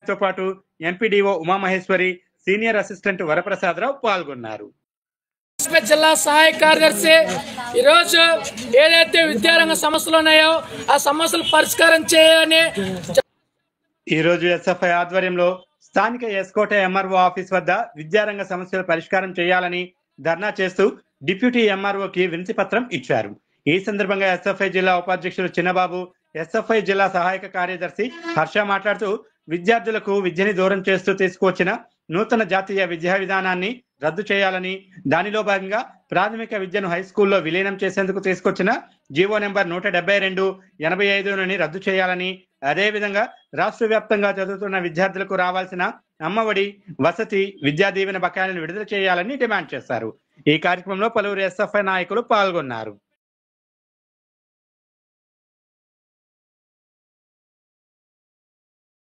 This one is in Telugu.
తో పాటు MPDO Umamaheswari senior assistant Varaprasada Rao పాల్గొన్నారు ఎస్పీ జిల్లా సహాయ కార్యదర్శి ఈరోజు ఏదైతే విద్యారంగ సమస్యలు ఉన్నాయో ఆ సమస్యలు పరిష్కారం చేయాలని ఈ రోజు ఎస్ఎఫ్ఐ ఆధ్వర్యంలో స్థానిక ఎస్కోట ఎంఆర్ఓ ఆఫీస్ వద్ద విద్యారంగ సమస్యల పరిష్కారం చేయాలని ధర్నా చేస్తూ డిప్యూటీ ఎంఆర్ఓకి వినతి పత్రం ఇచ్చారు ఈ సందర్భంగా ఎస్ఎఫ్ఐ జిల్లా ఉపాధ్యక్షుడు చిన్నబాబు ఎస్ఎఫ్ఐ జిల్లా సహాయక కార్యదర్శి హర్ష మాట్లాడుతూ విద్యార్థులకు విద్యని దూరం చేస్తూ తీసుకువచ్చిన నూతన జాతీయ విద్యా విధానాన్ని రద్దు చేయాలని దానిలో భాగంగా ప్రాథమిక విద్యను హై స్కూల్లో విలీనం చేసేందుకు తీసుకొచ్చిన జీవో నెంబర్ నూట డెబ్బై రెండు ఎనభై ఐదుని రద్దు చేయాలని అదేవిధంగా రాష్ట్ర వ్యాప్తంగా చదువుతున్న విద్యార్థులకు రావాల్సిన అమ్మఒడి వసతి విద్యా దీవెన బకాయిలను విడుదల చేయాలని డిమాండ్ చేశారు ఈ కార్యక్రమంలో పలువురు ఎస్ఎఫ్ఐ నాయకులు పాల్గొన్నారు